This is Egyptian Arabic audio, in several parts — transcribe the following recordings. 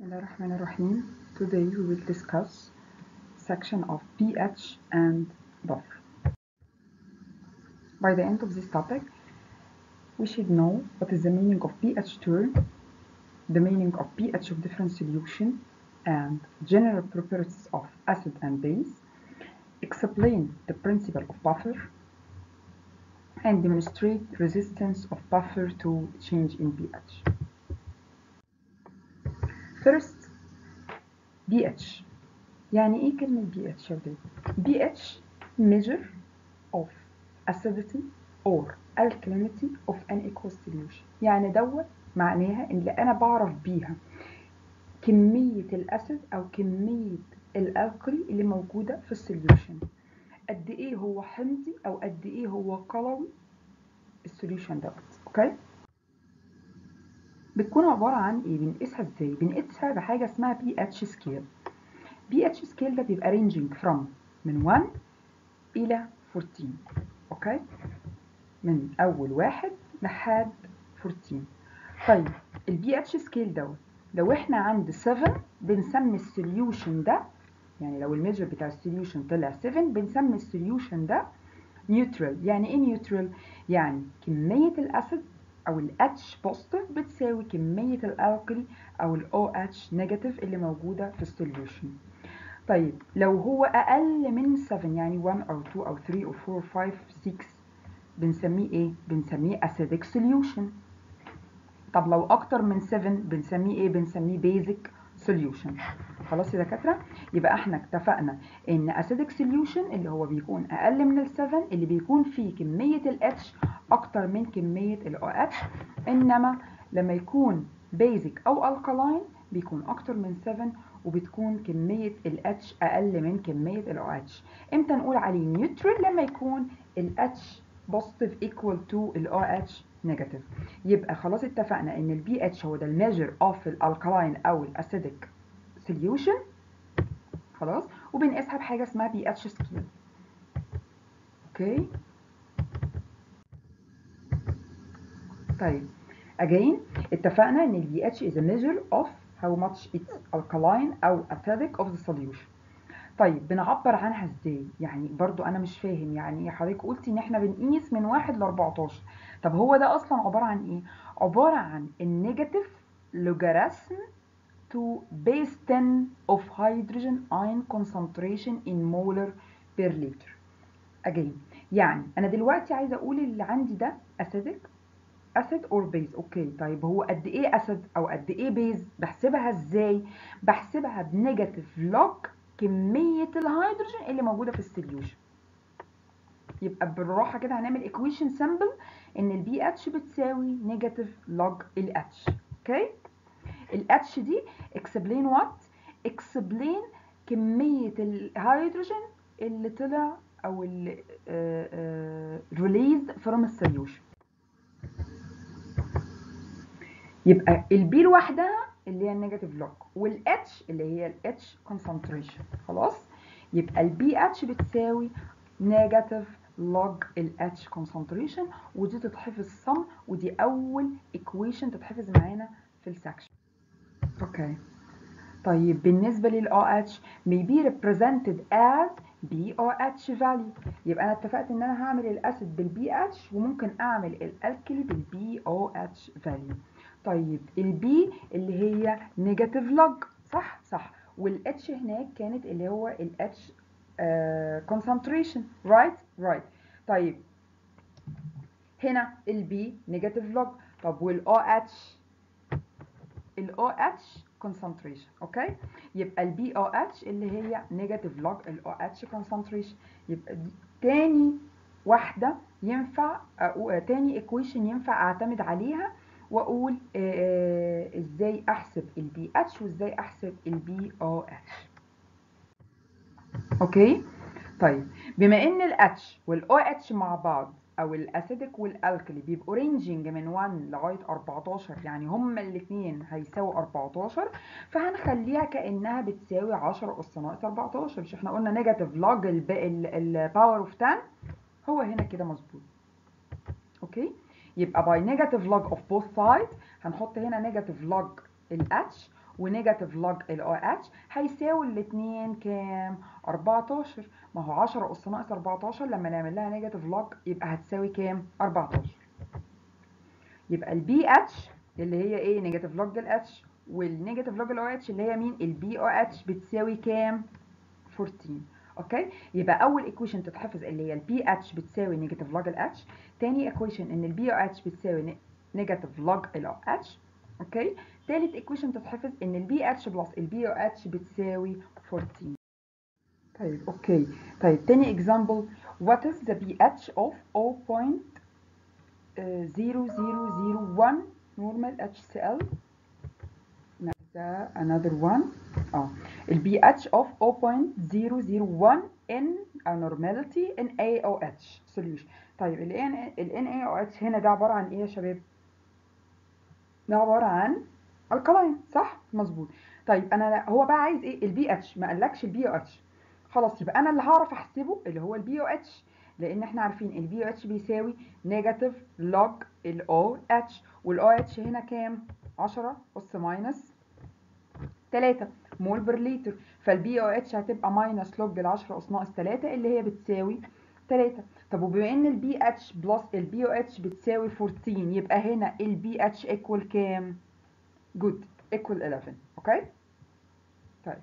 Bismillahirrahmanirrahim. Today we will discuss section of pH and buffer. By the end of this topic, we should know what is the meaning of pH term, the meaning of pH of different solution, and general properties of acid and base, explain the principle of buffer, and demonstrate resistance of buffer to change in pH. First, pH يعني ايه كلمة pH يا ولاد؟ pH measure of acidity or alkalinity of an aqueous solution يعني دوت معناها ان اللي انا بعرف بيها كمية الاسيد او كمية الالكلي اللي موجودة في السوليوشن قد ايه هو حمضي او قد ايه هو قلوي السوليوشن دوت اوكي بتكون عبارة عن ايه بنقيسها ازاي بنقيسها بحاجة اسمها بي اتش سكيل بي اتش سكيل ده بيبقى رينجينج فروم من 1 الى 14 اوكي من اول واحد لحد 14 طيب البي اتش سكيل دوت لو احنا عند 7 بنسمي السوليوشن ده يعني لو الميجر بتاع السوليوشن طلع 7 بنسمي السوليوشن ده نيوترال يعني ايه نيوترال يعني كمية الاسيد او ال H بوزيتيف بتساوي كمية الالكلي او ال OH نيجاتيف اللي موجودة في السوليوشن طيب لو هو اقل من 7 يعني 1 او 2 او 3 او 4 5 6 بنسميه ايه بنسميه acidic solution طب لو اكتر من 7 بنسميه ايه بنسميه basic solution خلاص يا دكاتره يبقى احنا اتفقنا ان acidic solution اللي هو بيكون اقل من ال 7 اللي بيكون فيه كميه ال H اكتر من كميه ال OH انما لما يكون basic او alkaline بيكون اكتر من 7 وبتكون كميه ال H اقل من كميه ال OH امتى نقول عليه نيوترال لما يكون ال H positive equal to ال OH negative يبقى خلاص اتفقنا ان ال pH هو ده الميجر اوف الالكالاين او الاسيدك solution خلاص وبنقيسها بحاجه اسمها pH سكيل اوكي طيب again اتفقنا ان ال pH is a measure of how much it's alkaline او acidic of the solution طيب بنعبر عنها ازاي يعني برضو انا مش فاهم يعني حضرتك قلتي ان احنا بنقيس من 1 ل 14 طب هو ده اصلا عباره عن ايه عباره عن النيجاتيف لوجاريثم to base 10 of hydrogen ion concentration in molar per liter again يعني انا دلوقتي عايزه اقول اللي عندي ده acidic acid or base اوكي طيب هو قد ايه acid او قد ايه بيز بحسبها ازاي بحسبها بنيجاتيف لوج كميه الهيدروجين اللي موجوده في السوليوشن يبقى بالراحه كده هنعمل ايكويشن سامبل ان البي اتش بتساوي نيجاتيف لوج الاتش اوكي الاتش دي اكسبلين وات اكسبلين كميه الهيدروجين اللي طلع او اللي ريليز فروم السوليوشن يبقى البي لوحدها اللي هي النيجاتيف لوج والاتش اللي هي الاتش كونسنتريشن خلاص يبقى البي اتش بتساوي نيجاتيف لوج الاتش كونسنتريشن ودي تتحفظ صم ودي اول ايكويشن تتحفظ معانا في السكشن اوكي طيب بالنسبه لل OH may be represented as BOH value يبقى انا اتفقت ان انا هعمل الاسيد بالبي اتش وممكن اعمل الالكلي بالبي او اتش فاليو طيب البي اللي هي نيجاتيف لوج صح صح والاتش هناك كانت اللي هو الاتش concentration رايت رايت طيب هنا البي نيجاتيف لوج طب والاو اتش الاو اتش concentration اوكي يبقى البي او اتش اللي هي نيجاتيف لوج الاو اتش concentration يبقى دي تاني واحده ينفع أو تاني ايكويشن ينفع اعتمد عليها واقول آه ازاي احسب البي اتش وازاي احسب البي او اتش اوكي طيب بما ان الاتش والاو اتش مع بعض او الاسيدك والالكلي بيبقوا رينجينج من 1 لغايه 14 يعني هما الاثنين هيساووا 14 فهنخليها كانها بتساوي 10 اس ناقص 14 مش احنا قلنا نيجاتيف لوج الباور اوف 10 هو هنا كده مظبوط اوكي يبقى باي نيجاتيف لوج اوف بوث سايد هنحط هنا نيجاتيف لوج الاتش ونيجاتيف لوج ال او اتش هيساوي الاثنين كام 14 ما هو 10 اس ناقص 14 لما نعمل لها نيجاتيف لوج يبقى هتساوي كام 14 يبقى البي اتش اللي هي ايه نيجاتيف لوج الاتش والنيجاتيف لوج الاو اتش اللي هي مين البي او اتش بتساوي كام 14 اوكي يبقى اول ايكويشن تتحفظ اللي هي البي اتش بتساوي نيجاتيف لوج الاتش تاني ايكويشن ان البي او اتش بتساوي نيجاتيف لوج الاو اتش اوكي تالت ايكويشن تتحفظ ان البي اتش بلس البي او اتش بتساوي 14 طيب اوكي طيب تاني اكزامبل what is the pH of 0.0001 normal HCl ده another one اه ال pH of 0.001 in a normality in AOH solution طيب ال N ال NaOH هنا ده عبارة عن ايه يا شباب؟ ده عبارة عن الكلاين صح؟ مظبوط طيب انا هو بقى عايز ايه؟ البي اتش ما قالكش البي او اتش خلاص يبقى انا اللي هعرف احسبه اللي هو البي او اتش لان احنا عارفين البي او اتش بيساوي نيجاتيف لوج الاو اتش والاو اتش هنا كام؟ 10 اس ماينس 3 مول بر لتر فالبي او اتش هتبقى ماينس لوج ال 10 اس ناقص 3 اللي هي بتساوي 3 طب وبما ان البي اتش بلس البي او اتش بتساوي 14 يبقى هنا البي اتش ايكوال كام؟ جود ايكوال 11 اوكي؟ طيب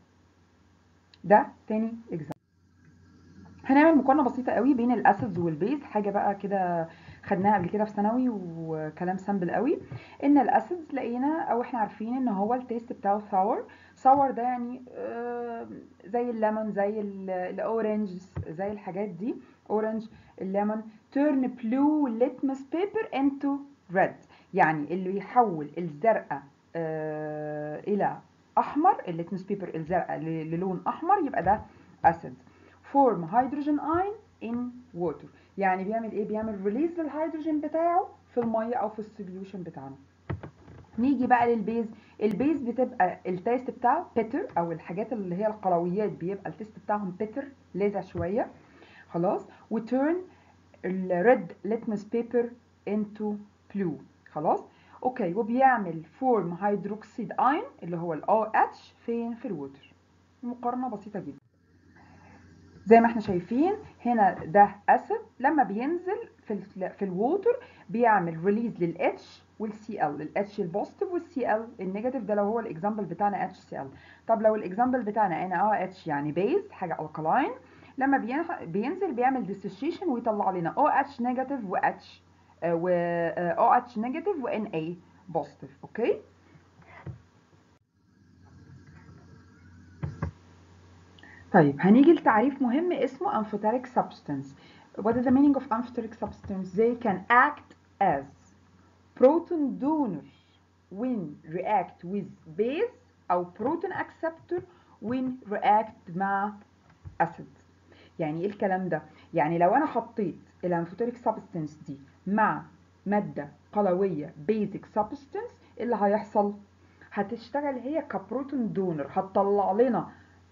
ده تاني اكزامبل هنعمل مقارنه بسيطه قوي بين الاسيدز والبيز حاجه بقى كده خدناها قبل كده في ثانوي وكلام سامبل قوي ان الاسيدز لقينا او احنا عارفين ان هو التيست بتاعه ثاور ثاور ده يعني آه زي الليمون زي الاورنج زي الحاجات دي اورنج الليمون تيرن بلو ليتمس بيبر انتو ريد يعني اللي يحول الزرقاء آه الى احمر الليتمس بيبر الزرقاء للون احمر يبقى ده اسيد فورم هيدروجين اين ان ووتر يعني بيعمل ايه بيعمل ريليز للهيدروجين بتاعه في الميه او في السوليوشن بتاعنا نيجي بقى للبيز البيز بتبقى التيست بتاعه بيتر او الحاجات اللي هي القلويات بيبقى التيست بتاعهم بيتر لاذع شويه خلاص وتيرن الريد ليتمس بيبر انتو بلو خلاص اوكي وبيعمل فورم هيدروكسيد اين اللي هو الاو اتش فين في الووتر مقارنه بسيطه جدا زي ما احنا شايفين هنا ده اسيد لما بينزل في ال في الووتر بيعمل ريليز للاتش والسي ال الاتش البوزيتيف والسي ال النيجاتيف ده لو هو الاكزامبل بتاعنا اتش سي ال طب لو الاكزامبل بتاعنا ان اه اتش يعني بيز حاجه الكلاين لما بينزل بيعمل ديسوشيشن ويطلع لنا او اتش نيجاتيف و اتش و او اتش نيجاتيف وان اي بوزيتيف اوكي طيب هنيجي لتعريف مهم اسمه amphoteric substance. What is the meaning of amphoteric substance? They can act as proton donor when react with base أو proton acceptor when react مع acid. يعني ايه الكلام ده؟ يعني لو أنا حطيت الامفوتيريك substance دي مع مادة قلوية basic substance اللي هيحصل؟ هتشتغل هي كبروتون دونر هتطلع لنا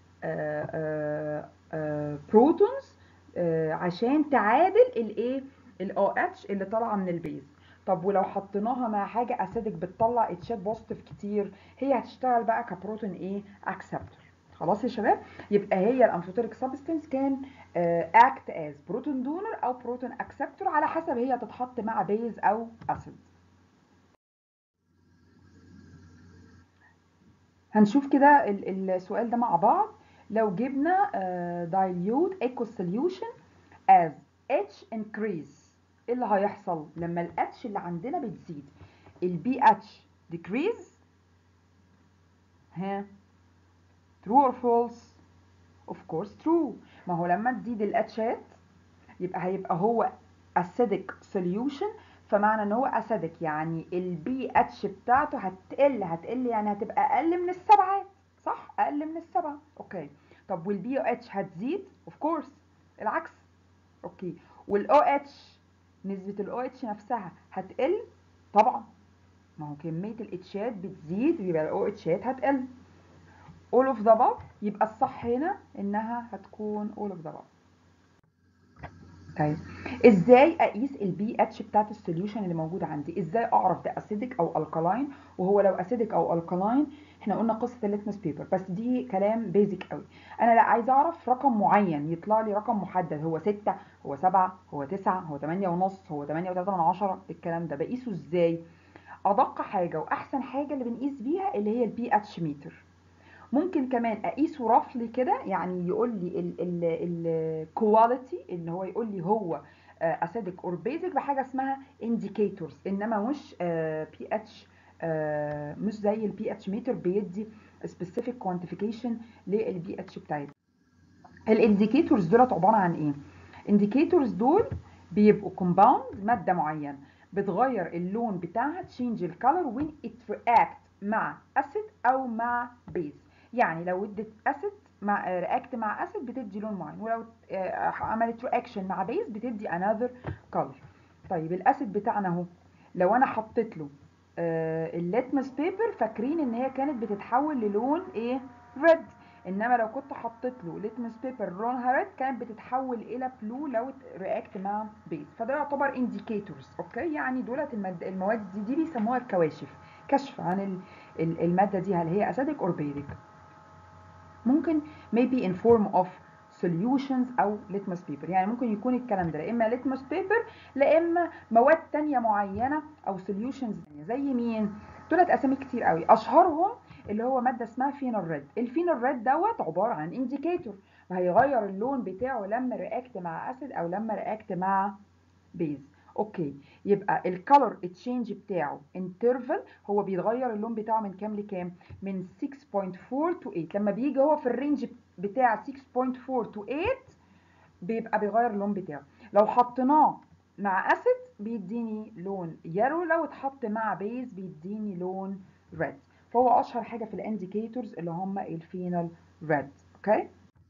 بروتونز عشان تعادل الايه الاو اتش اللي طالعه من البيز طب ولو حطيناها مع حاجه اسيدك بتطلع اتشات بوزيتيف كتير هي هتشتغل بقى كبروتون ايه اكسبتور خلاص يا شباب يبقى هي الامفوتيريك سبستنس كان اكت از بروتون دونر او بروتون اكسبتور على حسب هي تتحط مع بيز او اسيد هنشوف كده السؤال ده مع بعض لو جبنا uh, dilute equal solution as H increase ايه اللي هيحصل لما ال H اللي عندنا بتزيد ال pH decrease ها true or false of course true ما هو لما تزيد ال Hات يبقى هيبقى هو acidic solution فمعنى ان هو acidic يعني ال pH بتاعته هتقل هتقل يعني هتبقى اقل من السبعات صح اقل من السبعه اوكي طب والبي او اتش هتزيد اوف كورس العكس اوكي والاو اتش نسبه الاو اتش نفسها هتقل طبعا ما هو كميه الاتشات بتزيد يبقى الاو اتشات هتقل all of the above يبقى الصح هنا انها هتكون all of the above طيب ازاي اقيس البي اتش بتاعت السوليوشن اللي موجود عندي ازاي اعرف ده اسيدك او الكلاين وهو لو اسيدك او الكلاين احنا قلنا قصه الليتمس بيبر بس دي كلام بيزك قوي انا لا عايزه اعرف رقم معين يطلع لي رقم محدد هو 6 هو 7 هو 9 هو 8 ونص هو 8 و3 من عشرة الكلام ده بقيسه ازاي ادق حاجه واحسن حاجه اللي بنقيس بيها اللي هي البي اتش ميتر ممكن كمان اقيسه رفلي كده يعني يقول لي الكواليتي اللي هو يقول لي هو اسيدك اور بيزك بحاجه اسمها انديكيتورز انما مش بي اتش مش زي البي اتش ميتر بيدي سبيسيفيك كوانتيفيكيشن للبي اتش بتاعتنا الانديكيتورز دولت عباره عن ايه انديكيتورز دول بيبقوا كومباوند ماده معينه بتغير اللون بتاعها تشينج الكالر وين ات رياكت مع اسيد او مع بيز يعني لو ادت اسيد مع رياكت مع اسيد بتدي لون معين ولو عملت رياكشن مع بيز بتدي انذر كلر طيب الاسيد بتاعنا اهو لو انا حطيت له الليتمس بيبر فاكرين ان هي كانت بتتحول للون ايه ريد انما لو كنت حطيت له ليتمس بيبر لونها ريد كانت بتتحول الى بلو لو رياكت مع بيز فده يعتبر انديكيتورز اوكي يعني دولت المواد دي, دي بيسموها الكواشف كشف عن الماده دي هل هي اسيدك اور بيزك ممكن maybe in form of solutions او litmus paper يعني ممكن يكون الكلام ده لا اما litmus paper لا اما مواد تانية معينة او solutions تانية زي مين دولت اسامي كتير قوي اشهرهم اللي هو ماده اسمها فينول ريد الفينول ريد دوت عباره عن انديكيتور وهيغير اللون بتاعه لما رياكت مع اسيد او لما رياكت مع بيز اوكي يبقى الكالر تشينج بتاعه انترفال هو بيتغير اللون بتاعه من كام لكام من 6.4 تو 8 لما بيجي هو في الرينج بتاع 6.4 تو 8 بيبقى بيغير اللون بتاعه لو حطيناه مع اسيد بيديني لون يلو لو اتحط مع بيز بيديني لون ريد فهو اشهر حاجه في الانديكيتورز اللي هم الفينال ريد اوكي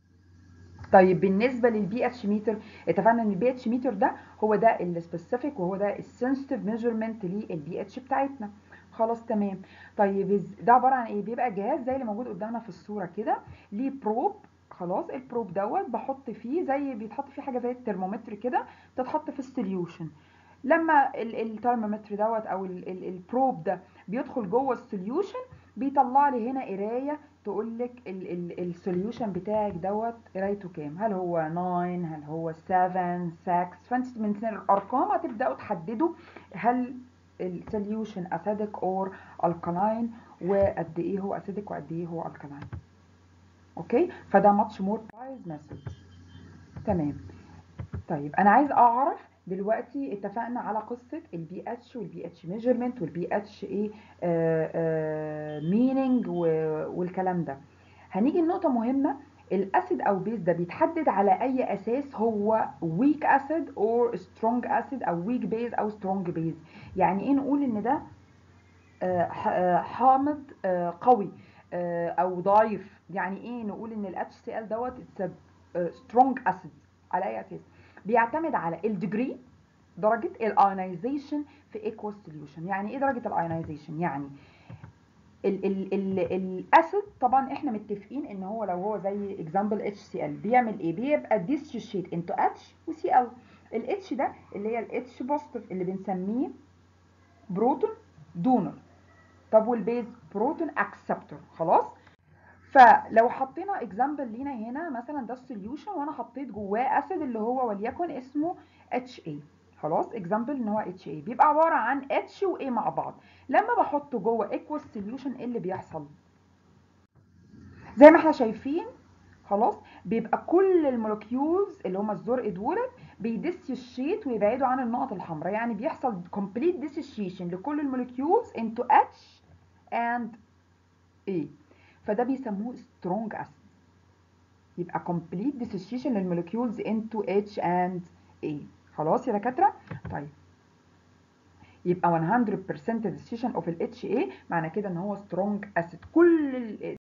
طيب بالنسبه للبي اتش ميتر اتفقنا ان البي اتش ميتر ده هو ده السبيسيفيك وهو ده السنسيتيف ميجرمنت للبي اتش بتاعتنا خلاص تمام طيب ده عباره عن ايه بيبقى جهاز زي اللي موجود قدامنا في الصوره كده ليه بروب خلاص البروب دوت بحط فيه زي بيتحط فيه حاجه زي الترمومتر كده تتحط في السوليوشن لما الترمومتر دوت او البروب ده بيدخل جوه السوليوشن بيطلع لي هنا قرايه تقول لك السوليوشن بتاعك دوت قرايته كام هل هو 9 هل هو 7 6 فانت من الارقام هتبداوا تحددوا هل السوليوشن اسيدك اور الكالاين وقد ايه هو اسيدك وقد ايه هو الكالاين اوكي فده ماتش مور برايز مسج تمام طيب انا عايز اعرف دلوقتي اتفقنا على قصه البي اتش والبي اتش ميجرمنت والبي اتش ايه مينينج والكلام ده هنيجي لنقطه مهمه الاسيد او بيز ده بيتحدد على اي اساس هو ويك اسيد اور سترونج اسيد او ويك بيز او سترونج بيز يعني ايه نقول ان ده حامض قوي او ضعيف يعني ايه نقول ان الاتش سي ال دوت سترونج اسيد على اي اساس بيعتمد على الديجري درجه الايونايزيشن في ايكوال سوليوشن يعني ايه درجه الايونايزيشن يعني ال ال ال الاسيد طبعا احنا متفقين ان هو لو هو زي اكزامبل اتش سي ال بيعمل ايه بيبقى ديسوشيت انتو اتش وسي ال الاتش ده اللي هي الاتش بوزيتيف اللي بنسميه بروتون دونر طب والبيز بروتون اكسبتور خلاص فلو حطينا اكزامبل لينا هنا مثلا ده السوليوشن وانا حطيت جواه اسيد اللي هو وليكن اسمه اتش اي خلاص اكزامبل ان هو اتش اي بيبقى عباره عن اتش واي مع بعض لما بحطه جوه ايكوال سوليوشن ايه اللي بيحصل زي ما احنا شايفين خلاص بيبقى كل المولكيولز اللي هم الزرق دولت بيديسيشيت ويبعدوا عن النقط الحمراء يعني بيحصل كومبليت ديسيشيشن لكل المولكيولز انتو اتش اند اي فده بيسموه سترونج اسيد يبقى كومبليت ديسوسيشن للمولكيولز انتو اتش اند اي خلاص يا دكاتره طيب يبقى 100% ديسوسيشن اوف الاتش اي معنى كده ان هو سترونج اسيد كل